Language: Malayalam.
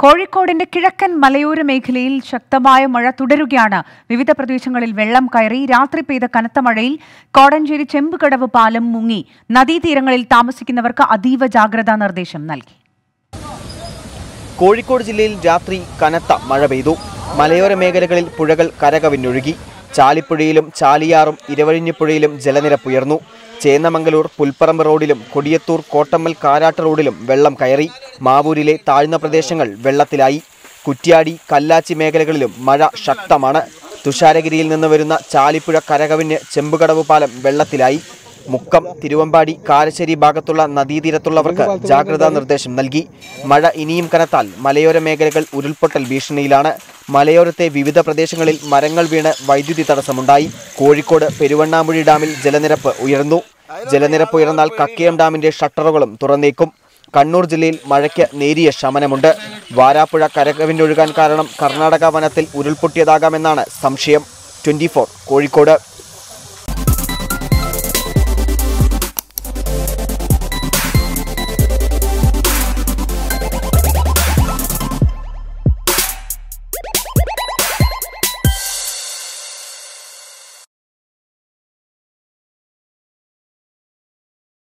കോഴിക്കോടിന്റെ കിഴക്കൻ മലയോര മേഖലയിൽ ശക്തമായ മഴ തുടരുകയാണ് വിവിധ പ്രദേശങ്ങളിൽ വെള്ളം കയറി രാത്രി പെയ്ത കനത്ത മഴയിൽ കോടഞ്ചേരി ചെമ്പുകടവ് പാലം മുങ്ങി നദീതീരങ്ങളിൽ താമസിക്കുന്നവർക്ക് അതീവ ജാഗ്രതാ നിർദ്ദേശം നൽകി കോഴിക്കോട് ജില്ലയിൽ രാത്രി കനത്ത മഴ പെയ്തു മലയോര മേഖലകളിൽ പുഴകൾ കരകവിഞ്ഞൊഴുകി ചാലിപ്പുഴയിലും ചാലിയാറും ഇരവഴിഞ്ഞിപ്പുഴയിലും ജലനിരപ്പുയർന്നു ചേന്നമംഗലൂർ പുൽപ്പറമ്പ് റോഡിലും കൊടിയത്തൂർ കോട്ടമ്മൽ കാരാട്ട് റോഡിലും വെള്ളം കയറി മാവൂരിലെ താഴ്ന്ന പ്രദേശങ്ങൾ വെള്ളത്തിലായി കുറ്റ്യാടി കല്ലാച്ചി മേഖലകളിലും മഴ ശക്തമാണ് തുഷാരഗിരിയിൽ നിന്ന് വരുന്ന ചാലിപ്പുഴ കരകവിഞ്ഞ് ചെമ്പുകടവ് പാലം വെള്ളത്തിലായി മുക്കം തിരുവമ്പാടി കാരശ്ശേരി ഭാഗത്തുള്ള നദീതീരത്തുള്ളവർക്ക് ജാഗ്രതാ നിർദ്ദേശം നൽകി മഴ ഇനിയും കനത്താൽ മലയോര മേഖലകൾ ഉരുൾപൊട്ടൽ ഭീഷണിയിലാണ് മലയോരത്തെ വിവിധ പ്രദേശങ്ങളിൽ മരങ്ങൾ വീണ് വൈദ്യുതി തടസ്സമുണ്ടായി കോഴിക്കോട് പെരുവണ്ണാമുഴി ഡാമിൽ ജലനിരപ്പ് ഉയർന്നു ജലനിരപ്പ് ഉയർന്നാൽ കക്കയം ഡാമിന്റെ ഷട്ടറുകളും തുറന്നേക്കും കണ്ണൂർ ജില്ലയിൽ മഴയ്ക്ക് നേരിയ ശമനമുണ്ട് വാരാപ്പുഴ കരകവിഞ്ഞൊഴുകാൻ കാരണം കർണാടക വനത്തിൽ ഉരുൾപൊട്ടിയതാകാമെന്നാണ് സംശയം ട്വന്റി കോഴിക്കോട്